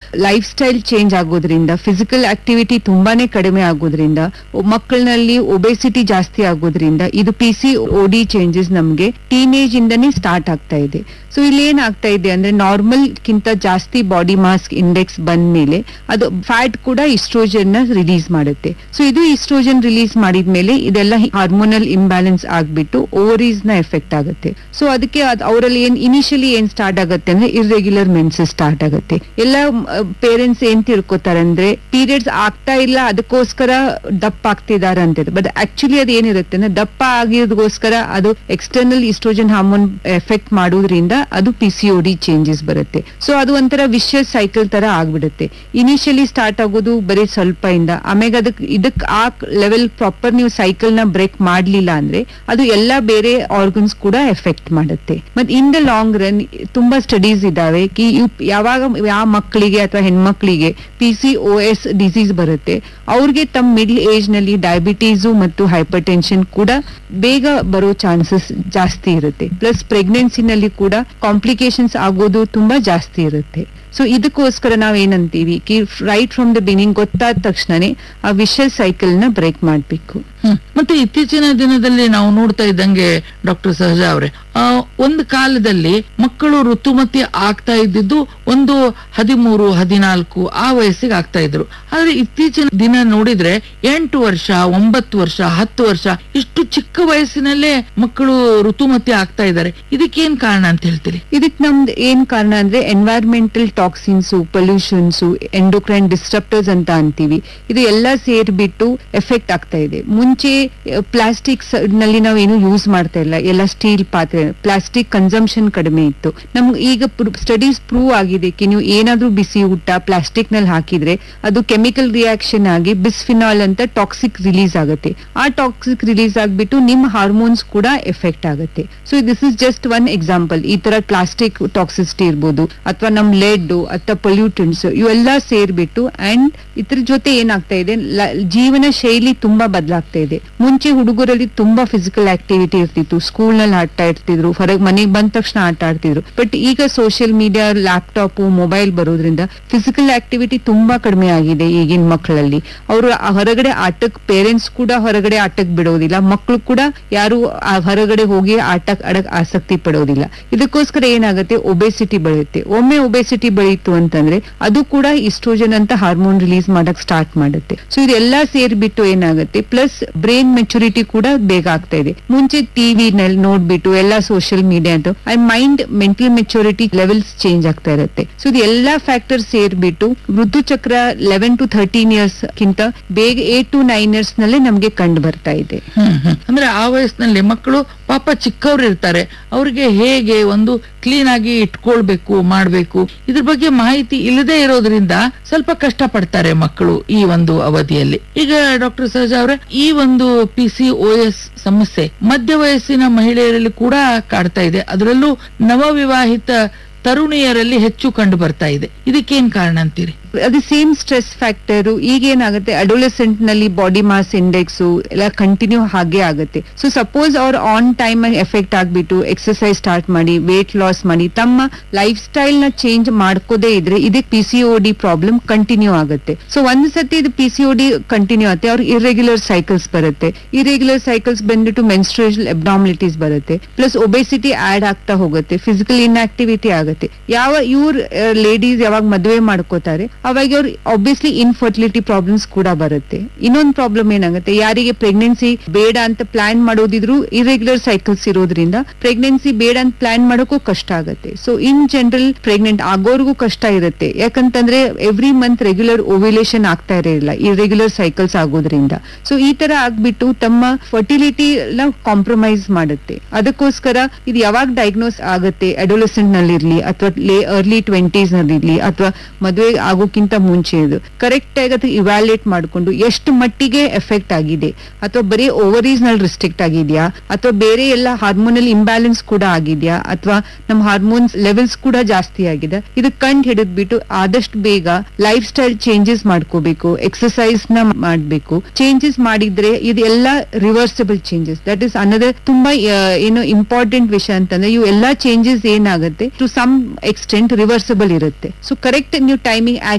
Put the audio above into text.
Life lifestyle change ಆಗೋದ್ರಿಂದ physical activity ತುಂಬಾನೇ ಕಡಿಮೆ ಆಗೋದ್ರಿಂದ ಮಕ್ಕಳಲ್ಲಿ ಒಬೆಸಿಟಿ ಜಾಸ್ತಿ ಆಗೋದ್ರಿಂದ ಇದು ಪಿ ಸಿ ಡಿ ಚೇಂಜಸ್ ನಮ್ಗೆ ಟೀನೇಜ್ ಇಂದನೇ ಸ್ಟಾರ್ಟ್ ಆಗ್ತಾ ಇದೆ ಸೊ ಇಲ್ಲಿ ಏನಾಗ್ತಾ ಇದೆ ಅಂದ್ರೆ ನಾರ್ಮಲ್ ಕಿಂತ ಜಾಸ್ತಿ ಬಾಡಿ ಮಾಸ್ ಇಂಡೆಕ್ಸ್ ಬಂದ್ಮೇಲೆ ಅದು ಫ್ಯಾಟ್ ಕೂಡ ಇಸ್ಟ್ರೋಜನ್ ನ ರಿಲೀಸ್ ಮಾಡುತ್ತೆ ಸೊ ಇದು ಇಸ್ಟ್ರೋಜನ್ ರಿಲೀಸ್ ಮಾಡಿದ್ಮೇಲೆ ಇದೆಲ್ಲ ಹಾರ್ಮೋನಲ್ ಇಂಬ್ಯಾಲೆನ್ಸ್ ಆಗ್ಬಿಟ್ಟು ಓವರೀಸ್ ನ ಎಫೆಕ್ಟ್ ಆಗುತ್ತೆ ಸೊ ಅದಕ್ಕೆ ಅವರಲ್ಲಿ ಏನ್ ಇನಿಷಿಯಲಿ ಏನ್ ಸ್ಟಾರ್ಟ್ ಆಗುತ್ತೆ ಅಂದ್ರೆ ಇರ್ರೆಗ್ಯುಲರ್ ಮೆನ್ಸಸ್ ಸ್ಟಾರ್ಟ್ ಆಗುತ್ತೆ ಎಲ್ಲ ಪೇರೆಂಟ್ಸ್ ಏನ್ ತಿಳ್ಕೊತಾರೆ ಅಂದ್ರೆ ಪೀರಿಯಡ್ಸ್ ಆಗ್ತಾ ಇಲ್ಲ ಅದಕ್ಕೋಸ್ಕರ ದಪ್ಪ ಆಗ್ತಿದಾರ ಅಂತ ಬಟ್ ಆಕ್ಚುಲಿ ಅದು ಏನಿರುತ್ತೆ ಅಂದ್ರೆ ದಪ್ಪ ಆಗಿರೋದಕ್ಕೋಸ್ಕರ ಅದು ಎಕ್ಸ್ಟರ್ನಲ್ ಇಸ್ಟ್ರೋಜನ್ ಹಾರ್ಮೋನ್ ಎಫೆಕ್ಟ್ ಮಾಡೋದ್ರಿಂದ ಅದು ಪಿ ಸಿ ಡಿ ಚೇಂಜಸ್ ಬರುತ್ತೆ ಸೊ ಅದು ಒಂಥರ ವಿಷಯಸ್ ಸೈಕಲ್ ತರ ಆಗ್ಬಿಡುತ್ತೆ ಇನಿಷಿಯಲಿ ಸ್ಟಾರ್ಟ್ ಆಗೋದು ಬರೀ ಸ್ವಲ್ಪ ಇಂದ ಆಮೇಲೆ ಅದಕ್ಕೆ ಇದಕ್ ಆ ಲೆವೆಲ್ ಪ್ರಾಪರ್ ನೀವು ಸೈಕಲ್ ನ ಬ್ರೇಕ್ ಮಾಡ್ಲಿಲ್ಲ ಅಂದ್ರೆ ಅದು ಎಲ್ಲಾ ಬೇರೆ ಆರ್ಗನ್ಸ್ ಕೂಡ ಎಫೆಕ್ಟ್ ಮಾಡುತ್ತೆ ಮತ್ ಇನ್ ದ ಲಾಂಗ್ ರನ್ ತುಂಬಾ ಸ್ಟಡೀಸ್ ಇದಾವೆ ಕಿ ಇವ್- ಯಾವಾಗ ಯಾವ ಮಕ್ಕಳಿಗೆ ಅಥವಾ ಹೆಣ್ಮಕ್ಳಿಗೆ P C O S disease ಬರುತ್ತೆ ಅವ್ರಿಗೆ ತಮ್ಮ ಮಿಡ್ಲ್ ಏಜ್ ನಲ್ಲಿ ಡಯಾಬಿಟೀಸು ಮತ್ತು ಹೈಪರ್ ಟೆನ್ಷನ್ ಕೂಡ ಬೇಗ ಬರೋ ಚಾನ್ಸಸ್ ಜಾಸ್ತಿ ಇರುತ್ತೆ ಪ್ಲಸ್ ಪ್ರೆಗ್ನೆನ್ಸಿನಲ್ಲಿ ಕೂಡ ಕಾಂಪ್ಲಿಕೇಶನ್ಸ್ ಆಗೋದು ತುಂಬಾ ಜಾಸ್ತಿ ಇರುತ್ತೆ ಸೊ ಇದಕ್ಕೋಸ್ಕರ ನಾವ್ ಏನಂತೀವಿ ಕಿ ರೈಟ್ ಫ್ರಮ್ ದ ಬಿನಿಂಗ್ ಗೊತ್ತಾದ ತಕ್ಷಣನೇ ಆ ವಿಷಲ್ ಸೈಕಲ್ ನ ಬ್ರೇಕ್ ಮಾಡ್ಬೇಕು ಹ್ಮ್. ಮತ್ತೆ ಇತ್ತೀಚಿನ ದಿನದಲ್ಲಿ ನಾವು ನೋಡ್ತಾ ಇದ್ದಂಗೆ ಡಾಕ್ಟರ್ ಸಹಜಾ ಅವರೇ ಆ, ಒಂದು ಕಾಲದಲ್ಲಿ ಮಕ್ಕಳು ಋತುಮತಿ ಆಗ್ತಾ ಇದ್ದಿದ್ದು ಒಂದು ಹದಿಮೂರು ಹದಿನಾಲ್ಕು ಆ ವಯಸ್ಸಿಗೆ ಆಗ್ತಾ ಇದ್ರು ಆದ್ರೆ ಇತ್ತೀಚಿನ ದಿನ ನೋಡಿದ್ರೆ ಎಂಟು ವರ್ಷ ಒಂಬತ್ತು ವರ್ಷ ಹತ್ತು ವರ್ಷ ಇಷ್ಟು ಚಿಕ್ಕ ವಯಸ್ಸಿನಲ್ಲೇ ಮಕ್ಕಳು ಋತುಮತಿ ಆಗ್ತಾ ಇದ್ದಾರೆ ಇದಕ್ಕೇನ್ ಕಾರಣ ಅಂತ ಹೇಳ್ತೀರಿ ಇದಕ್ ನಮ್ದು ಏನ್ ಕಾರಣ ಅಂದ್ರೆ environmental toxins pollutions endocrine disruptors ಅಂತ ಅಂತೀವಿ ಇದು ಎಲ್ಲ ಸೇರ್ಬಿಟ್ಟು ಎಫೆಕ್ಟ್ ಆಗ್ತಾ ಇದೆ ಮುಂಚೆ ಪ್ಲಾಸ್ಟಿಕ್ಸ್ ನಲ್ಲಿ ನಾವು ಏನು ಯೂಸ್ ಮಾಡ್ತಾ ಇಲ್ಲ ಎಲ್ಲ ಸ್ಟೀಲ್ ಪಾತ್ರೆ ಪ್ಲಾಸ್ಟಿಕ್ ಕನ್ಸಂಪ್ಷನ್ ಕಡಿಮೆ ಇತ್ತು ನಮ್ಗೆ ಈಗ ಸ್ಟಡೀಸ್ ಪ್ರೂವ್ ಆಗಿದೆ ಕಿ ನೀವು ಏನಾದ್ರೂ ಬಿಸಿ ಊಟ ಪ್ಲಾಸ್ಟಿಕ್ ನಲ್ಲಿ ಹಾಕಿದ್ರೆ ಅದು ಕೆಮಿಕಲ್ ರಿಯಾಕ್ಷನ್ ಆಗಿ ಬಿಸ್ಫಿನಾಲ್ ಅಂತ ಟಾಕ್ಸಿಕ್ ರಿಲೀಸ್ ಆಗುತ್ತೆ ಆ ಟಾಕ್ಸಿಕ್ ರಿಲೀಸ್ ಆಗ್ಬಿಟ್ಟು ನಿಮ್ಮ ಹಾರ್ಮೋನ್ಸ್ ಕೂಡ ಎಫೆಕ್ಟ್ ಆಗುತ್ತೆ so this is just one example ಈ ತರ ಪ್ಲಾಸ್ಟಿಕ್ ಟಾಕ್ಸಿಸಿಟಿ ಇರ್ಬೋದು ಅಥವಾ ನಮ್ ಲೆಡ್ ಅಥವಾ ಪೊಲ್ಯೂಟೆಂಟ್ಸ್ ಇವೆಲ್ಲ ಸೇರ್ಬಿಟ್ಟು ಅಂಡ್ ಇದ್ರ ಜೊತೆ ಏನಾಗ್ತಾ ಇದೆ ಲ- ಜೀವನ ಶೈಲಿ ತುಂಬಾ ಬದಲಾಗ್ತಾ ಇದೆ ಮುಂಚೆ ಹುಡುಗರಲ್ಲಿ ತುಂಬಾ ಫಿಸಿಕಲ್ ಆಕ್ಟಿವಿಟಿ ಇರ್ತಿತ್ತು ಸ್ಕೂಲ್ ನಲ್ಲಿ ಆಟ ಇರ್ತಿದ್ರು ಹೊರಗೆ ಮನೆಗೆ ಬಂದ ತಕ್ಷಣ ಆಟ ಆಡ್ತಿದ್ರು ಬಟ್ ಈಗ ಸೋಷಿಯಲ್ ಮೀಡಿಯಾ ಲ್ಯಾಪ್ಟಾಪ್ ಮೊಬೈಲ್ ಬರೋದ್ರಿಂದ ಫಿಸಿಕಲ್ ಆಕ್ಟಿವಿಟಿ ತುಂಬಾ ಕಡಿಮೆ ಆಗಿದೆ ಈಗಿನ ಮಕ್ಕಳಲ್ಲಿ ಅವರು ಹೊರಗಡೆ ಆಟಕ್ ಪೇರೆಂಟ್ಸ್ ಕೂಡ ಹೊರಗಡೆ ಆಟಕ್ ಬಿಡೋದಿಲ್ಲ ಮಕ್ಕಳು ಕೂಡ ಯಾರು ಆ ಹೊರಗಡೆ ಹೋಗಿ ಆಟ ಆಡಕ್ ಆಸಕ್ತಿ ಪಡೋದಿಲ್ಲ ಇದಕ್ಕೋಸ್ಕರ ಏನಾಗುತ್ತೆ ಒಬೆಸಿಟಿ ಬೆಳೆಯುತ್ತೆ ಒಮ್ಮೆ ಒಬೆಸಿಟಿ ಬೆಳೀತು ಅಂತಂದ್ರೆ ಅದು ಕೂಡ ಇಸ್ಟ್ರೋಜನ್ ಅಂತ ಹಾರ್ಮೋನ್ ರಿಲೀಸ್ ಮಾಡಕ್ ಸ್ಟಾರ್ಟ್ ಮಾಡುತ್ತೆ ಸೊ ಇದೆಲ್ಲ ಸೇರ್ಬಿಟ್ಟು ಏನಾಗುತ್ತೆ ಪ್ಲಸ್ ಬ್ರೈನ್ ಮೆಚುರಿಟಿ ಕೂಡ ಬೇಗ ಆಗ್ತಾ ಇದೆ ಮುಂಚೆ ಟಿವಿ ನಲ್ಲಿ ನೋಡ್ಬಿಟ್ಟು ಎಲ್ಲ ಸೋಷಿಯಲ್ ಮೀಡಿಯಾ ಅಂತ ಐ mind mental maturity levels change ಆಗ್ತಾ ಇರುತ್ತೆ ಸೊ ಇದು ಎಲ್ಲಾ ಫ್ಯಾಕ್ಟರ್ ಸೇರ್ಬಿಟ್ಟು ಋತುಚಕ್ರ ಲೆವೆನ್ ಟು ಥರ್ಟೀನ್ ಇಯರ್ಸ್ ಕಿಂತ ಬೇಗ ಏಟ್ ಟು ನೈನ್ ಇಯರ್ಸ್ ನಲ್ಲೇ ನಮ್ಗೆ ಕಂಡು ಬರ್ತಾ ಇದೆ ಹ್ಮ್ ಹ್ಮ್. ಅಂದ್ರೆ ಆ ವಯಸ್ಸಿನಲ್ಲಿ ಮಕ್ಕಳು ಪಾಪ ಚಿಕ್ಕವ್ರು ಇರ್ತಾರೆ ಅವ್ರಿಗೆ ಹೇಗೆ ಒಂದು ಕ್ಲೀನ್ ಆಗಿ ಇಟ್ಕೊಳ್ಬೇಕು ಮಾಡ್ಬೇಕು ಇದ್ರ ಬಗ್ಗೆ ಮಾಹಿತಿ ಇಲ್ಲದೆ ಇರೋದ್ರಿಂದ ಸ್ವಲ್ಪ ಕಷ್ಟ ಪಡ್ತಾರೆ ಮಕ್ಕಳು ಈ ಒಂದು ಅವಧಿಯಲ್ಲಿ ಈಗ ಡಾಕ್ಟರ್ ಸಹಜಾ ಅವರೇ ಈ ಒಂದು ಪಿ ಸಿ ಓ ಎಸ್ ಸಮಸ್ಯೆ ಮಧ್ಯ ವಯಸ್ಸಿನ ಮಹಿಳೆಯರಲ್ಲಿ ಕೂಡ ಕಾಡ್ತಾ ಇದೆ ಅದರಲ್ಲೂ ನವವಿವಾಹಿತ ತರುಣಿಯರಲ್ಲಿ ಹೆಚ್ಚು ಕಂಡು ಬರ್ತಾ ಇದೆ ಇದಕ್ಕೇನ್ ಕಾರಣ ಅಂತೀರಿ ಅದು ಸೇಮ್ ಸ್ಟ್ರೆಸ್ ಫ್ಯಾಕ್ಟರ್ ಈಗ ಏನಾಗುತ್ತೆ ಅಡೋಲೆಸೆಂಟ್ ನಲ್ಲಿ ಬಾಡಿ ಮಾಸ್ ಇಂಡೆಕ್ಸ್ ಎಲ್ಲ ಕಂಟಿನ್ಯೂ ಹಾಗೆ ಆಗುತ್ತೆ ಸೊ ಸಪೋಸ್ ಅವ್ರು ಆನ್ ಟೈಮ್ ಎಫೆಕ್ಟ್ ಆಗ್ಬಿಟ್ಟು ಎಕ್ಸರ್ಸೈಸ್ ಸ್ಟಾರ್ಟ್ ಮಾಡಿ ವೇಟ್ ಲಾಸ್ ಮಾಡಿ ತಮ್ಮ ಲೈಫ್ ಸ್ಟೈಲ್ ನ ಚೇಂಜ್ ಮಾಡ್ಕೋದೇ ಇದ್ರೆ ಇದಕ್ಕೆ P C D problem continue ಆಗುತ್ತೆ ಸೊ ಒಂದ್ ಸತಿ ಇದು ಪಿ ಸಿ ಡಿ ಕಂಟಿನ್ಯೂ ಆಗುತ್ತೆ ಅವ್ರಿಗೆ ಇರ್ರೆಗ್ಯುಲರ್ ಸೈಕಲ್ಸ್ ಬರುತ್ತೆ ಇರೆಗ್ಯುಲರ್ ಸೈಕಲ್ಸ್ ಬಂದ್ಬಿಟ್ಟು ಮೆನ್ಸ್ಟ್ರೇಷನ್ ಎಬ್ನಾಮಿಲಿಟೀಸ್ ಬರುತ್ತೆ ಪ್ಲಸ್ ಒಬೆಸಿಟಿ ಆಡ್ ಆಗ್ತಾ ಹೋಗುತ್ತೆ ಫಿಸಿಕಲ್ ಇನ್ಆಕ್ಟಿವಿಟಿ ಆಗುತ್ತೆ ಯಾವ ಇವ್ರ ಲೇಡೀಸ್ ಯಾವಾಗ ಮದುವೆ ಮಾಡ್ಕೋತಾರೆ ಅವಾಗ ಅವ್ರು ಆಬ್ವಿಯಸ್ಲಿ ಇನ್ಫರ್ಟಿಲಿಟಿ ಪ್ರಾಬ್ಲಮ್ಸ್ ಕೂಡ ಬರುತ್ತೆ ಇನ್ನೊಂದು ಪ್ರಾಬ್ಲಮ್ ಏನಾಗುತ್ತೆ ಯಾರಿಗೆ ಪ್ರೆಗ್ನೆನ್ಸಿ ಬೇಡ ಅಂತ ಪ್ಲಾನ್ ಮಾಡೋದಿದ್ರು ಇರೆಗ್ಯುಲರ್ ಸೈಕಲ್ಸ್ ಇರೋದ್ರಿಂದ ಪ್ರೆಗ್ನೆನ್ಸಿ ಬೇಡ ಅಂತ ಪ್ಲಾನ್ ಮಾಡೋಕ್ಕೂ ಕಷ್ಟ ಆಗುತ್ತೆ ಸೊ ಇನ್ ಜನರಲ್ ಪ್ರೆಗ್ನೆಂಟ್ ಆಗೋರ್ಗೂ ಕಷ್ಟ ಇರುತ್ತೆ ಯಾಕಂತಂದ್ರೆ ಎವ್ರಿ ಮಂತ್ ರೆಗ್ಯುಲರ್ ಓವ್ಯುಲೇಷನ್ ಆಗ್ತಾ ಇರಲಿಲ್ಲ ಇರೆಗ್ಯುಲರ್ ಸೈಕಲ್ಸ್ ಆಗೋದ್ರಿಂದ ಸೊ ಈ ತರ ಆಗ್ಬಿಟ್ಟು ತಮ್ಮ ಫರ್ಟಿಲಿಟಿ ಕಾಂಪ್ರಮೈಸ್ ಮಾಡುತ್ತೆ ಅದಕ್ಕೋಸ್ಕರ ಇದು ಯಾವಾಗ ಡಯಾಗ್ನೋಸ್ ಆಗುತ್ತೆ ಅಡೋಲೆಸೆಂಟ್ ನಲ್ಲಿ ಇರ್ಲಿ ಅಥವಾ ಅರ್ಲಿ ಟ್ವೆಂಟೀಸ್ ನಲ್ಲಿ ಇರ್ಲಿ ಅಥವಾ ಮದುವೆ ಆಗೋಕ್ಕಿಂತ ಮುಂಚೆ ಇದು ಕರೆಕ್ಟ್ ಆಗಿ ಅದು ಇವ್ಯಾಲ್ಯೂಯೇಟ್ ಮಾಡಿಕೊಂಡು ಎಷ್ಟು ಮಟ್ಟಿಗೆ ಎಫೆಕ್ಟ್ ಆಗಿದೆ ಅಥವಾ ಬರೀ ಓವರೀಸ್ ನಲ್ಲಿ ರಿಸ್ಟ್ರಿಕ್ಟ್ ಆಗಿದೆಯಾ ಅಥವಾ ಬೇರೆ ಎಲ್ಲ ಹಾರ್ಮೋನಲ್ ಇಂಬ್ಯಾಲೆನ್ಸ್ ಕೂಡ ಆಗಿದೆಯಾ ಅಥವಾ ನಮ್ಮ ಹಾರ್ಮೋನ್ಸ್ ಲೆವೆಲ್ಸ್ ಕೂಡ ಜಾಸ್ತಿ ಆಗಿದೆ ಇದು ಕಂಡು ಹಿಡಿದ್ಬಿಟ್ಟು ಆದಷ್ಟು ಬೇಗ ಲೈಫ್ ಸ್ಟೈಲ್ ಚೇಂಜಸ್ ಮಾಡ್ಕೋಬೇಕು ಎಕ್ಸರ್ಸೈಸ್ ನ ಮಾಡ್ಬೇಕು ಚೇಂಜಸ್ ಮಾಡಿದ್ರೆ ಇದೆಲ್ಲ ರಿವರ್ಸಿಬಲ್ ಚೇಂಜಸ್ ದಟ್ ಇಸ್ ಅನ್ನೋದೇ ತುಂಬಾ ಆ, ಏನು ಇಂಪಾರ್ಟೆಂಟ್ ವಿಷಯ ಅಂತಂದ್ರೆ ಇವು ಎಲ್ಲಾ ಚೇಂಜಸ್ ಏನಾಗುತ್ತೆ ಟು ಸಮ್ ಎಕ್ಸ್ಟೆಂಟ್ ರಿವರ್ಸಿಬಲ್ ಇರುತ್ತೆ ಸೊ ಕರೆಕ್ಟ್ ನೀವು ಟೈಮಿಂಗ್